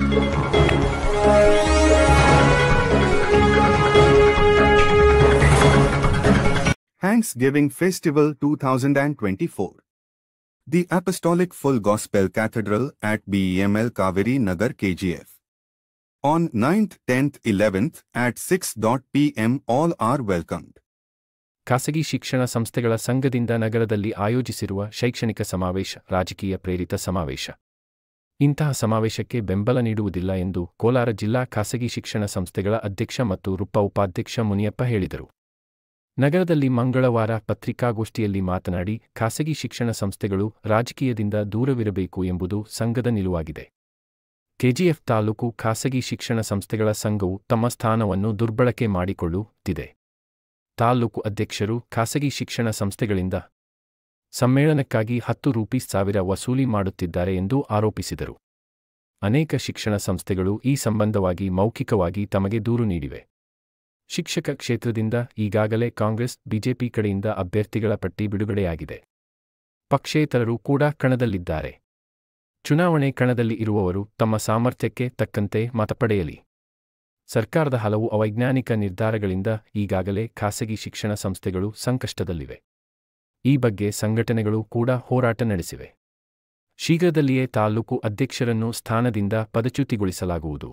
Thanksgiving Festival 2024. The Apostolic Full Gospel Cathedral at BEML Kaveri Nagar KGF. On 9th, 10th, 11th at 6 p.m. all are welcomed. ಖಾಸಗಿ ಶಿಕ್ಷಣ ಸಂಸ್ಥೆಗಳ ಸಂಘದಿಂದ ನಗರದಲ್ಲಿ ಆಯೋಜಿಸಿರುವ ಶೈಕ್ಷಣಿಕ ಸಮಾವೇಶ ರಾಜಕೀಯ ಪ್ರೇರಿತ ಸಮಾವೇಶ ಇಂತಹ ಸಮಾವೇಶಕ್ಕೆ ಬೆಂಬಲ ನೀಡುವುದಿಲ್ಲ ಎಂದು ಕೋಲಾರ ಜಿಲ್ಲಾ ಖಾಸಗಿ ಶಿಕ್ಷಣ ಸಂಸ್ಥೆಗಳ ಅಧ್ಯಕ್ಷ ಮತ್ತು ರೂಪ ಉಪಾಧ್ಯಕ್ಷ ಮುನಿಯಪ್ಪ ಹೇಳಿದರು ನಗರದಲ್ಲಿ ಮಂಗಳವಾರ ಪತ್ರಿಕಾಗೋಷ್ಠಿಯಲ್ಲಿ ಮಾತನಾಡಿ ಖಾಸಗಿ ಶಿಕ್ಷಣ ಸಂಸ್ಥೆಗಳು ರಾಜಕೀಯದಿಂದ ದೂರವಿರಬೇಕು ಎಂಬುದು ಸಂಘದ ನಿಲುವಾಗಿದೆ ಕೆಜಿಎಫ್ ತಾಲೂಕು ಖಾಸಗಿ ಶಿಕ್ಷಣ ಸಂಸ್ಥೆಗಳ ಸಂಘವು ತಮ್ಮ ಸ್ಥಾನವನ್ನು ದುರ್ಬಳಕೆ ಮಾಡಿಕೊಳ್ಳುತ್ತಿದೆ ತಾಲೂಕು ಅಧ್ಯಕ್ಷರು ಖಾಸಗಿ ಶಿಕ್ಷಣ ಸಂಸ್ಥೆಗಳಿಂದ ಸಮ್ಮೇಳನಕ್ಕಾಗಿ ಹತ್ತು ರೂಪೀಸ್ ಸಾವಿರ ವಸೂಲಿ ಮಾಡುತ್ತಿದ್ದಾರೆ ಎಂದು ಆರೋಪಿಸಿದರು ಅನೇಕ ಶಿಕ್ಷಣ ಸಂಸ್ಥೆಗಳು ಈ ಸಂಬಂಧವಾಗಿ ಮೌಖಿಕವಾಗಿ ತಮಗೆ ದೂರು ನೀಡಿವೆ ಶಿಕ್ಷಕ ಕ್ಷೇತ್ರದಿಂದ ಈಗಾಗಲೇ ಕಾಂಗ್ರೆಸ್ ಬಿಜೆಪಿ ಕಡೆಯಿಂದ ಅಭ್ಯರ್ಥಿಗಳ ಪಟ್ಟಿ ಬಿಡುಗಡೆಯಾಗಿದೆ ಪಕ್ಷೇತರರು ಕೂಡ ಕಣದಲ್ಲಿದ್ದಾರೆ ಚುನಾವಣೆ ಕಣದಲ್ಲಿ ಇರುವವರು ತಮ್ಮ ಸಾಮರ್ಥ್ಯಕ್ಕೆ ತಕ್ಕಂತೆ ಮತ ಪಡೆಯಲಿ ಸರ್ಕಾರದ ಹಲವು ಅವೈಜ್ಞಾನಿಕ ನಿರ್ಧಾರಗಳಿಂದ ಈಗಾಗಲೇ ಖಾಸಗಿ ಶಿಕ್ಷಣ ಸಂಸ್ಥೆಗಳು ಸಂಕಷ್ಟದಲ್ಲಿವೆ ಈ ಬಗ್ಗೆ ಸಂಘಟನೆಗಳು ಕೂಡ ಹೋರಾಟ ನಡೆಸಿವೆ ಶೀಘ್ರದಲ್ಲಿಯೇ ತಾಲೂಕು ಅಧ್ಯಕ್ಷರನ್ನು ಸ್ಥಾನದಿಂದ ಪದಚ್ಯುತಿಗೊಳಿಸಲಾಗುವುದು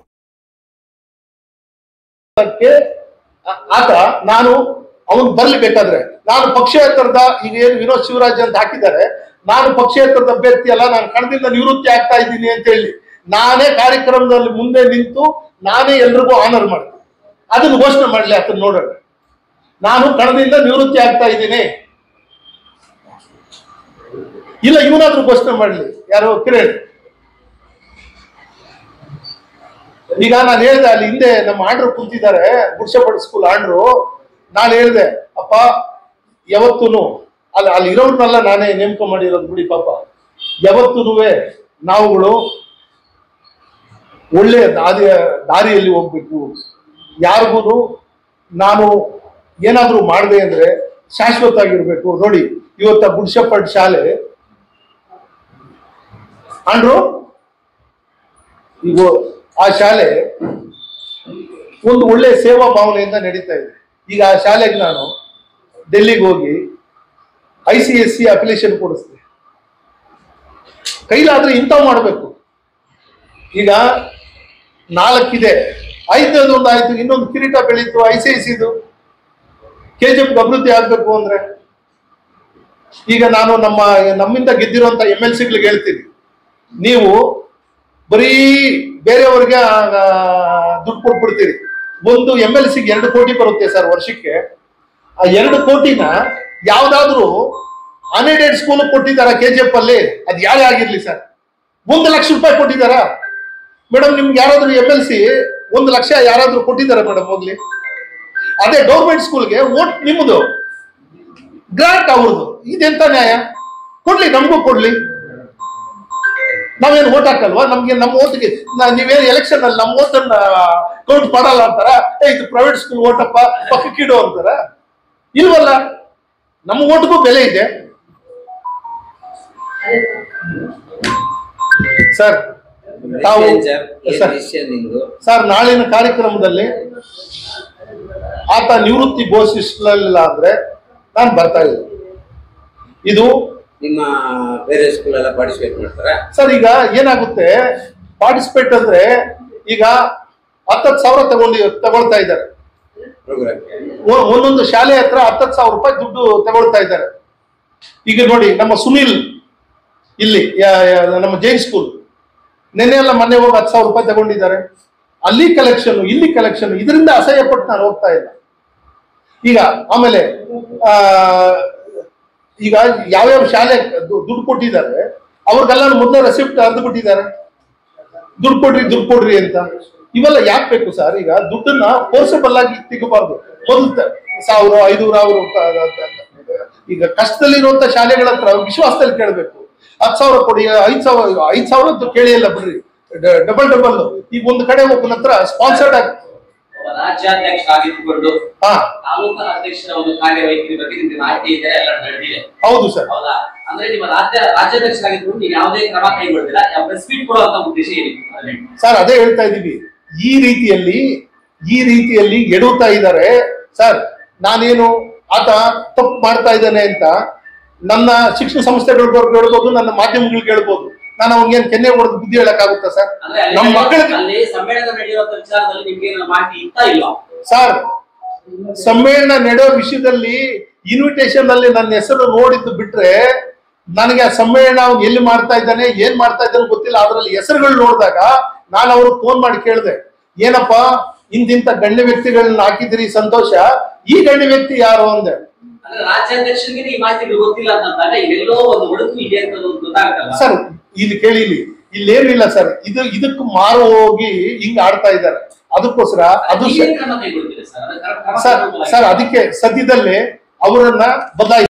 ಕ್ಕೆ ಆ- ಆತ ನಾನು ಅವನು ಬರ್ಲಿ ಬೇಕಾದ್ರೆ ನಾನು ಪಕ್ಷೇತರದ ಈಗ ಏನು ವಿನೋದ್ ಶಿವರಾಜ್ ಅಂತ ಹಾಕಿದ್ದಾರೆ ನಾನು ಪಕ್ಷೇತರದ ಅಭ್ಯರ್ಥಿ ಅಲ್ಲ ನಾನು ಕಣದಿಂದ ನಿವೃತ್ತಿ ಆಗ್ತಾ ಇದ್ದೀನಿ ಅಂತ ಹೇಳಿ ನಾನೇ ಕಾರ್ಯಕ್ರಮದಲ್ಲಿ ಮುಂದೆ ನಿಂತು ನಾನೇ ಎಲ್ರಿಗೂ ಆನರ್ ಮಾಡ್ತೀನಿ ಅದನ್ನ ಘೋಷಣೆ ಮಾಡ್ಲಿ ಅದನ್ನ ನೋಡೋಣ ನಾನು ಕಣದಿಂದ ನಿವೃತ್ತಿ ಆಗ್ತಾ ಇದ್ದೀನಿ ಇಲ್ಲ ಇವನಾದ್ರೂ ಘೋಷಣೆ ಮಾಡ್ಲಿ ಯಾರು ಕಿರಣ್ ಈಗ ನಾನು ಹೇಳ್ದೆ ಅಲ್ಲಿ ಹಿಂದೆ ನಮ್ಮ ಆಂಡ್ರು ಕುಂತಿದ್ದಾರೆ ಗುಡ್ಸಪಡ್ ಸ್ಕೂಲ್ ಆಂಡ್ರು ನಾನು ಹೇಳ್ದೆ ಅಪ್ಪ ಯಾವತ್ತೂನು ಅಲ್ಲಿ ಅಲ್ಲಿ ಇರೋರ್ನೆಲ್ಲ ನಾನೇ ನೇಮಕ ಮಾಡಿರೋದು ಬಿಡಿ ಪಾಪ ಯಾವತ್ತೂ ನಾವುಗಳು ಒಳ್ಳೆಯ ದಾರಿ ದಾರಿಯಲ್ಲಿ ಹೋಗ್ಬೇಕು ಯಾರಿಗೂ ನಾನು ಏನಾದ್ರೂ ಮಾಡಿದೆ ಅಂದ್ರೆ ಶಾಶ್ವತ ಆಗಿರ್ಬೇಕು ನೋಡಿ ಇವತ್ತ ಗುಡ್ಸಪಡ್ ಶಾಲೆ ಆಂಡ್ರು ಈಗ ಆ ಶಾಲೆ ಒಂದು ಒಳ್ಳೆ ಸೇವಾ ಭಾವನೆಯಿಂದ ನಡೀತಾ ಇದೆ ಈಗ ಆ ಶಾಲೆಗೆ ನಾನು ಡೆಲ್ಲಿಗೆ ಹೋಗಿ I C S C application ಕೊಡಿಸ್ದೆ ಕೈಲಾದ್ರೆ ಇಂಥವು ಮಾಡಬೇಕು ಈಗ ನಾಲ್ಕಿದೆ ಐದನೇದು ಒಂದು ಆಯ್ತು ಇನ್ನೊಂದು ಕಿರೀಟ ಬೆಳೀತು ಐ ಸಿ ಎಸ್ ಇದು ಕೆ ಜಿ ಎಫ್ ಅಭಿವೃದ್ಧಿ ಆಗ್ಬೇಕು ಅಂದ್ರೆ ಈಗ ನಾನು ನಮ್ಮ ನಮ್ಮಿಂದ ಗೆದ್ದಿರುವಂತ ಎಮ್ ಎಲ್ ಸಿಗಳಿಗೆ ಹೇಳ್ತೀನಿ ನೀವು ಬರೀ ಬೇರೆಯವ್ರಿಗೆ ಆ, ದುಡ್ಡು ಕೊಟ್ಬಿಡ್ತೀರಿ ಒಂದು ಎಮ್ ಎಲ್ ಸಿಗೆ ಎರಡು ಕೋಟಿ ಬರುತ್ತೆ ಸರ್ ವರ್ಷಕ್ಕೆ ಆ ಎರಡು ಕೋಟಿನ ಯಾವ್ದಾದ್ರು ಅನ್ಎಡೆಡ್ ಸ್ಕೂಲ್ ಕೊಟ್ಟಿದ್ದಾರ ಕೆ ಜಿ ಎಫ್ ಅಲ್ಲಿ ಅದು ಯಾರೇ ಆಗಿರ್ಲಿ ಸರ್ ಒಂದು ಲಕ್ಷ ರೂಪಾಯಿ ಕೊಟ್ಟಿದ್ದಾರಾ ಮೇಡಮ್ ನಿಮ್ಗೆ ಯಾರಾದ್ರೂ ಎಮ್ ಎಲ್ ಸಿ ಒಂದು ಲಕ್ಷ ಯಾರಾದ್ರೂ ಕೊಟ್ಟಿದ್ದಾರಾ ಮೇಡಮ್ ಹೋಗ್ಲಿ ಅದೇ ಗೌರ್ಮೆಂಟ್ ಸ್ಕೂಲ್ಗೆ ಓಟ್ ನಿಮ್ಮದು ಗ್ರಾಂಟ್ ಅವ್ರದ್ದು ಇದೆಂತ ನ್ಯಾಯ ಕೊಡ್ಲಿ ನಮಗೂ ಕೊಡ್ಲಿ ನಾವೇನು ಓಟ್ ಹಾಕಲ್ವಾ ನಮ್ಗೆ ನಮ್ಮ ಓಟ್ಗೆ ನೀವೇನು ಎಲೆಕ್ಷನ್ ಅಲ್ಲಿ ನಮ್ಮ ಓಟನ್ನ ಕೌಂಟ್ ಮಾಡಲ್ಲ ಅಂತಾರ ಏ ಇದು ಪ್ರೈವೇಟ್ ಸ್ಕೂಲ್ ಓಟಪ್ಪ ಪಕ್ಕಕ್ಕಿಡು ಅಂತಾರ ಇಲ್ವಲ್ಲ ನಮ್ಮ ಓಟ್ಗೂ ಬೆಲೆ ಇದೆ ಸರ್ ತಾವು ಏನ್ ಸರ್? ಏನ್ ಸರ್, ವಿಷಯ ನಿಮ್ದು ಸರ್ ನಾಳಿನ ಕಾರ್ಯಕ್ರಮದಲ್ಲಿ ಆತ ನಿವೃತ್ತಿ ಘೋಷಿಸಲಿಲ್ಲ ಅಂದ್ರೆ ನಾನು ಬರ್ತಾ ಇಲ್ಲ ಇದು ನಿಮ್ಮ ಬೇರೆ ಸ್ಕೂಲ್ ಎಲ್ಲ ಪಾರ್ಟಿಸಿಪೇಟ್ ಮಾಡ್ತಾರ ಸರ್ ಈಗ ಏನಾಗುತ್ತೆ ಪಾರ್ಟಿಸಿಪೇಟ್ ಅಂದ್ರೆ ಈಗ ಹತ್ತತ್ತು ಸಾವಿರ ತಗೊಂಡು ತಗೊಳ್ತಾ ಇದ್ದಾರೆ ಪ್ರೋಗ್ರಾಮ್ ಒ- ಒಂದೊಂದು ಶಾಲೆ ಹತ್ರ ಹತ್ತತ್ತು ಸಾವಿರ ರೂಪಾಯಿ ದುಡ್ಡು ತಗೊಳ್ತಾ ಇದ್ದಾರೆ ಈಗ ನೋಡಿ ನಮ್ಮ ಸುನಿಲ್ ಇಲ್ಲಿ ಯಾ- ಯಾ- ನಮ್ಮ ಜೈನ್ ಸ್ಕೂಲ್ ನೆನ್ನೆ ಎಲ್ಲ ಮೊನ್ನೆ ಹೋಗಿ ಹತ್ತು ಸಾವಿರ ರೂಪಾಯಿ ತಗೊಂಡಿದ್ದಾರೆ ಅಲ್ಲಿ ಕಲೆಕ್ಷನ್ ಇಲ್ಲಿ ಕಲೆಕ್ಷನ್ ಇದರಿಂದ ಅಸಹ್ಯ ಪಟ್ಟು ನಾನು ಹೋಗ್ತಾ ಇಲ್ಲ ಈಗ ಆಮೇಲೆ ಆ ಈಗ ಯಾವ್ಯಾವ ಶಾಲೆ ದು- ದುಡ್ಡು ಕೊಟ್ಟಿದ್ದಾರೆ ಅವ್ರಿಗೆಲ್ಲ ಮೊದಲೇ ರೆಸಿಪ್ಟ್ ಹರಿದು ಬಿಟ್ಟಿದ್ದಾರೆ ದುಡ್ಡು ಕೊಡ್ರಿ ದುಡ್ಡು ಕೊಡ್ರಿ ಅಂತ ಇವೆಲ್ಲ ಯಾಕೆ ಬೇಕು ಸರ್ ಈಗ ದುಡ್ಡನ್ನ ಫೋರ್ಸಬಲ್ ಆಗಿ ತೆಗಬಾರ್ದು ಮೊದಲು ತ- ಸಾವಿರ ಐನೂರು ಅವರು ಈಗ ಕಷ್ಟದಲ್ಲಿರುವಂತ ಶಾಲೆಗಳ ಹತ್ರ ವಿಶ್ವಾಸದಲ್ಲಿ ಕೇಳಬೇಕು ಹತ್ತು ಸಾವಿರ ಕೊಡಿ ಐದ್ ಸಾವಿರ ಐದ್ ಸಾವಿರ ಅಂತ ಕೇಳಿ ಇಲ್ಲ ಬಿಡ್ರಿ ಡಬಲ್ ಡಬಲ್ ಈಗ ಒಂದು ಕಡೆ ಒಬ್ಬನ ಹತ್ರ ಸ್ಪಾನ್ಸರ್ಡ್ ಆಗಿ ಒಬ್ಬ ರಾಜ್ಯಾಧ್ಯಕ್ಷ ಆಗಿದ್ದುಕೊಂಡು ಹಾ ತಾಲೂಕಾ ಅಧ್ಯಕ್ಷರ ಒಂದು ಕಾರ್ಯವೈಖರಿ ಬಗ್ಗೆ ನಿಮ್ಗೆ ಮಾಹಿತಿ ಇದೆ ಎಲ್ಲ ನಡೆದಿದೆ ಹೌದು ಸರ್ ಹೌದಾ ಅಂದ್ರೆ ನಿಮ್ಮ ರಾಜ್ಯ ರಾಜ್ಯಾಧ್ಯಕ್ಷರಾಗಿದ್ದುಕೊಂಡು ನೀವು ಯಾವುದೇ ಕ್ರಮ ಕೈಗೊಳ್ಳಿಲ್ಲ ಪ್ರೆಸ್ ಮೀಟ್ ಕೊಡುವಂತ ಉದ್ದೇಶ ಏನಿದೆ ಸರ್ ಅದೇ ಹೇಳ್ತಾ ಇದೀವಿ ಈ ರೀತಿಯಲ್ಲಿ ಈ ರೀತಿಯಲ್ಲಿ ಎಡುತ್ತಾ ಇದ್ದಾರೆ ಸರ್ ನಾನೇನು ಆತ ತಪ್ಪು ಮಾಡ್ತಾ ಇದ್ದಾನೆ ಅಂತ ನನ್ನ ಶಿಕ್ಷಣ ಸಂಸ್ಥೆಗಳು ಹೇಳ್ಬೋದು ನನ್ನ ಮಾಧ್ಯಮಗಳಿಗೆ ಹೇಳ್ಬೋದು ನಾನು ಅವ್ನಿಗೇನು ಕೆನ್ನೆ ಹೊಡೆದು ಬುದ್ಧಿ ಹೇಳಕ್ಕಾಗುತ್ತಾ ಸರ್ ಅಂದ್ರೆ ಅಲ್ಲಿ ನಮ್ಮ ಮಕ್ಕಳಿಗೆ ಅಲ್ಲಿ ಸಮ್ಮೇಳನ ನಡೆಯುವಂತ ವಿಚಾರದಲ್ಲಿ ನಿಮ್ಗೆ ಏನಾದ್ರು ಮಾಹಿತಿ ಇತ್ತಾ ಇಲ್ವಾ ಸರ್ ಸಮ್ಮೇಳನ ನಡೆಯೋ ವಿಷಯದಲ್ಲಿ ಇನ್ವಿಟೇಷನ್ ಅಲ್ಲಿ ನನ್ನ ಹೆಸರು ನೋಡಿದ್ದು ಬಿಟ್ರೆ ನನಗೆ ಆ ಸಮ್ಮೇಳನ ಅವ್ನು ಎಲ್ಲಿ ಮಾಡ್ತಾ ಇದ್ದಾನೆ ಏನ್ ಮಾಡ್ತಾ ಇದ್ದಾನೆ ಗೊತ್ತಿಲ್ಲ ಅದ್ರಲ್ಲಿ ಹೆಸರುಗಳು ನೋಡಿದಾಗ ನಾನು ಅವ್ರು ಫೋನ್ ಮಾಡಿ ಕೇಳಿದೆ ಏನಪ್ಪ ಇಂತಿಂತ ಗಣ್ಯ ವ್ಯಕ್ತಿಗಳನ್ನ ಹಾಕಿದಿರಿ ಸಂತೋಷ ಈ ಗಣ್ಯ ವ್ಯಕ್ತಿ ಯಾರು ಅಂದೆ ಅಂದ್ರೆ ರಾಜ್ಯಾಧ್ಯಕ್ಷರಿಗೆ ಈ ಮಾಹಿತಿಗಳು ಗೊತ್ತಿಲ್ಲ ಅಂತಂದಾಗ ಇಲ್ಲೆಲ್ಲೋ ಒಂದು ಒಡುಕು ಇದೆ ಅಂತ ಒಂದು ಗೊತ್ತಾಗಲ್ಲ ಸರ್ ಇಲ್ಲಿ ಕೇಳಿ ಇಲ್ಲಿ ಇಲ್ಲೇನಿಲ್ಲ ಸರ್ ಇದು ಇದಕ್ಕೆ ಮಾರು ಹೋಗಿ ಹಿಂಗ್ ಆಡ್ತಾ ಇದ್ದಾರೆ ಅದಕ್ಕೋಸ್ಕರ ಅದು ಸ- ನೀವೇನ್ ಕ್ರಮ ಕೈಗೊಳ್ತೀರಿ ಸರ್ ಅದಕ್ಕೆ ಕ್ರಮ ಸರ್ ಕೈಗೊಳ್ಳಲಾಗಿದೆ. ಸರ್ ಅದಕ್ಕೆ ಸದ್ಯದಲ್ಲೇ ಅವರನ್ನ ಬದಲಾಯಿಸಿ